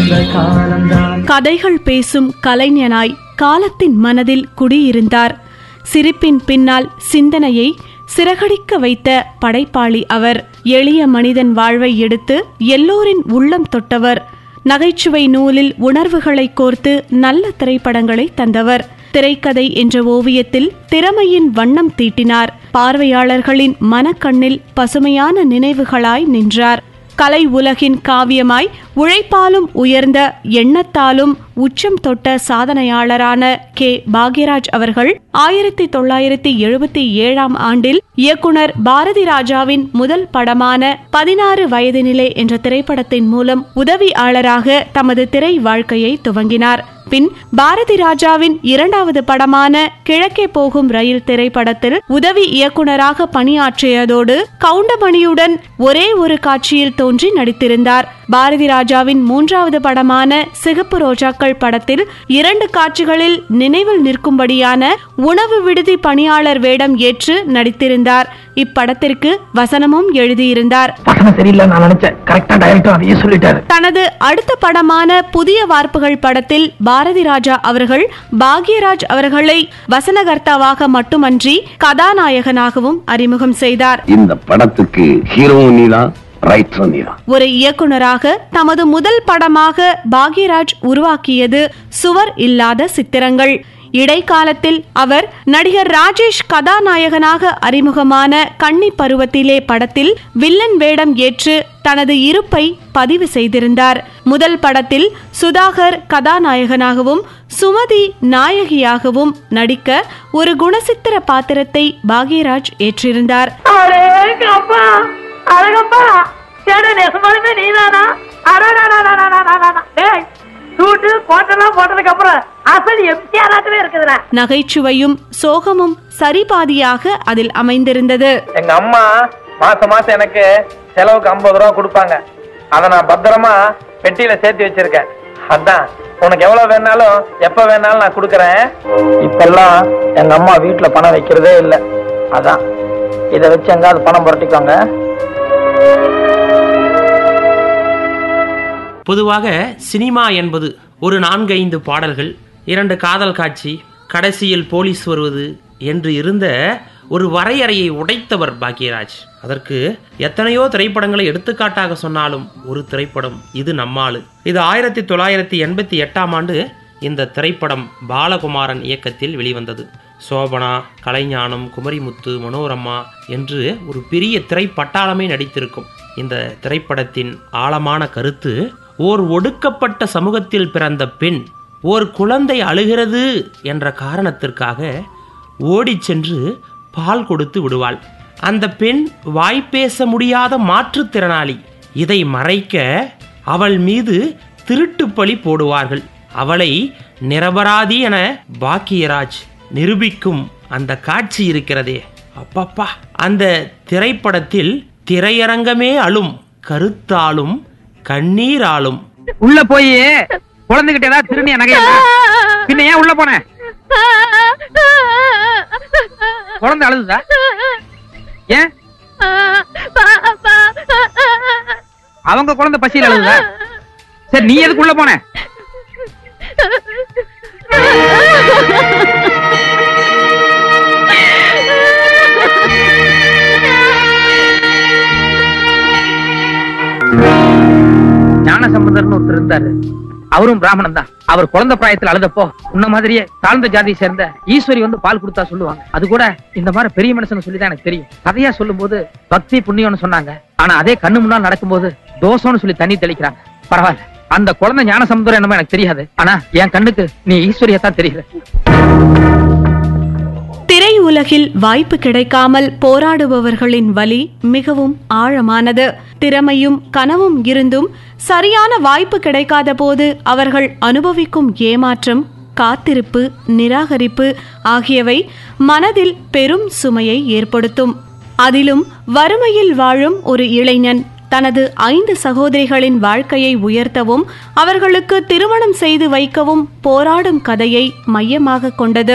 அந்த காலம்தான் கதைகள் பேசும் கலைஞனாய் காலத்தின் மனதில் குடியிருந்தார் சிரிப்பின் பின்னால் சிந்தனையை சிறகடிக்க வைத்த படைப்பாளி அவர் எளிய மனிதன் வாழ்வை எடுத்து எல்லோரின் உள்ளம் தொட்டவர் நகைச்சுவை நூலில் உணர்வுகளை கோர்த்து நல்ல திரைப்படங்களை தந்தவர் திரைக்கதை என்ற ஓவியத்தில் திறமையின் வண்ணம் தீட்டினார் பார்வையாளர்களின் மனக்கண்ணில் பசுமையான நினைவுகளாய் நின்றார் கலை உலகின் காவியமாய் உழைப்பாலும் உயர்ந்த எண்ணத்தாலும் உச்சம் தொட்ட சாதனையாளரான கே பாக்யராஜ் அவர்கள் ஆயிரத்தி தொள்ளாயிரத்தி எழுபத்தி ஏழாம் ஆண்டில் இயக்குனர் பாரதி ராஜாவின் முதல் படமான பதினாறு வயதினிலே என்ற திரைப்படத்தின் மூலம் உதவியாளராக தமது திரை வாழ்க்கையை துவங்கினார் பின் பாரதி ராஜாவின் இரண்டாவது படமான கிழக்கே போகும் ரயில் திரைப்படத்தில் உதவி இயக்குனராக பணியாற்றியதோடு கவுண்டமணியுடன் ஒரே ஒரு காட்சியில் தோன்றி நடித்திருந்தார் பாரதி ராஜாவின் மூன்றாவது படமான சிகப்பு ரோஜாக்கள் படத்தில் இரண்டு காட்சிகளில் நினைவில் நிற்கும்படியான உணவு விடுதி பணியாளர் வேடம் ஏற்று நடித்திருந்தார் இப்படத்திற்கு வசனமும் எழுதியிருந்தார் வசனம் சரியில்லை நான் நினைச்சேன் கரெக்டா டைரக்டர் அதையே சொல்லிட்டாரு தனது அடுத்த படமான புதிய வார்ப்புகள் படத்தில் பாரதி ராஜா அவர்கள் பாக்யராஜ் அவர்களை வசனகர்த்தாவாக மட்டுமன்றி கதாநாயகனாகவும் அறிமுகம் செய்தார் இந்த படத்துக்கு ஹீரோவும் நீதான் ரைட்டரும் நீதான் ஒரு இயக்குனராக தமது முதல் படமாக பாக்யராஜ் உருவாக்கியது சுவர் இல்லாத சித்திரங்கள் இடைக்காலத்தில் அவர் நடிகர் ராஜேஷ் கதாநாயகனாக அறிமுகமான கன்னி பருவத்திலே படத்தில் வில்லன் வேடம் ஏற்று தனது இருப்பை பதிவு செய்திருந்தார் முதல் படத்தில் சுதாகர் கதாநாயகனாகவும் சுமதி நாயகியாகவும் நடிக்க ஒரு குணசித்திர பாத்திரத்தை பாக்யராஜ் ஏற்றிருந்தார் அடேங்கப்பா அழகப்பா சேட நெசமாலுமே நீதானா அடடடடடடடடடட. டேய் சூட்டு கோட்டெல்லாம் போட்டதுக்கு அப்புறம் அசல் எம்ஜிஆராட்டவே இருக்குதுடா நகைச்சுவையும் சோகமும் சரிபாதியாக அதில் அமைந்திருந்தது எங்க அம்மா மாசம் மாசம் எனக்கு செலவுக்கு ஐம்பது ரூபா கொடுப்பாங்க அதை நான் பத்திரமா பெட்டியில சேர்த்து வச்சிருக்கேன் அதான் உனக்கு எவ்வளவு வேணாலும் எப்ப வேணாலும் நான் கொடுக்கறேன் இப்பெல்லாம் எங்க அம்மா வீட்டுல பணம் வைக்கிறதே இல்ல அதான் இதை வச்சு எங்காவது பணம் புரட்டிக்கோங்க பொதுவாக சினிமா என்பது ஒரு நான்கைந்து பாடல்கள் இரண்டு காதல் காட்சி கடைசியில் போலீஸ் வருவது என்று இருந்த ஒரு வரையறையை உடைத்தவர் பாக்யராஜ் அதற்கு எத்தனையோ திரைப்படங்களை எடுத்துக்காட்டாக சொன்னாலும் ஒரு திரைப்படம் இது நம்மாளு இது ஆயிரத்தி தொள்ளாயிரத்தி எண்பத்தி எட்டாம் ஆண்டு இந்த திரைப்படம் பாலகுமாரன் இயக்கத்தில் வெளிவந்தது சோபனா கலைஞானம் குமரிமுத்து மனோரமா என்று ஒரு பெரிய திரைப்பட்டாளமே நடித்திருக்கும் இந்த திரைப்படத்தின் ஆழமான கருத்து ஓர் ஒடுக்கப்பட்ட சமூகத்தில் பிறந்த பெண் ஓர் குழந்தை அழுகிறது என்ற காரணத்திற்காக ஓடிச் சென்று பால் கொடுத்து விடுவாள் அந்த பெண் வாய்ப்பேச முடியாத மாற்றுத்திறனாளி இதை மறைக்க அவள் மீது திருட்டுப்பழி போடுவார்கள் அவளை நிரபராதி என பாக்கியராஜ் நிரூபிக்கும் அந்த காட்சி இருக்கிறதே அப்பப்பா அந்த திரைப்படத்தில் திரையரங்கமே அழும் கருத்தாலும் கண்ணீராலும் உள்ள போய் குழந்தைகிட்ட ஏதாவது திருநிய நகை பின்ன ஏன் உள்ள போன குழந்தை அழுதுதா ஏன் அவங்க குழந்தை பசியில் அழுதுதா சரி நீ எதுக்கு உள்ள போன ஞானசம்பந்தர்னு ஒருத்தர் இருந்தாரு அவரும் பிராமணன் தான் அவர் குழந்தை பிராயத்தில் அழுதப்போ உன்ன மாதிரியே தாழ்ந்த ஜாதியை சேர்ந்த ஈஸ்வரி வந்து பால் கொடுத்தா சொல்லுவாங்க அது கூட இந்த மாதிரி பெரிய மனுஷன் சொல்லி தான் எனக்கு தெரியும் கதையா சொல்லும் போது பக்தி புண்ணியம்னு சொன்னாங்க ஆனா அதே கண்ணு முன்னால் நடக்கும்போது தோஷம்னு சொல்லி தண்ணி தெளிக்கிறாங்க பரவாயில்ல அந்த குழந்தை ஞானசமுத்திரம் என்னமோ எனக்கு தெரியாது ஆனா என் கண்ணுக்கு நீ ஈஸ்வரியா தான் தெரியுது திரையுலகில் வாய்ப்பு கிடைக்காமல் போராடுபவர்களின் வலி மிகவும் ஆழமானது திறமையும் கனவும் இருந்தும் சரியான வாய்ப்பு கிடைக்காத போது அவர்கள் அனுபவிக்கும் ஏமாற்றம் காத்திருப்பு நிராகரிப்பு ஆகியவை மனதில் பெரும் சுமையை ஏற்படுத்தும் அதிலும் வறுமையில் வாழும் ஒரு இளைஞன் தனது ஐந்து சகோதரிகளின் வாழ்க்கையை உயர்த்தவும் அவர்களுக்கு திருமணம் செய்து வைக்கவும் போராடும் கதையை மையமாக கொண்டது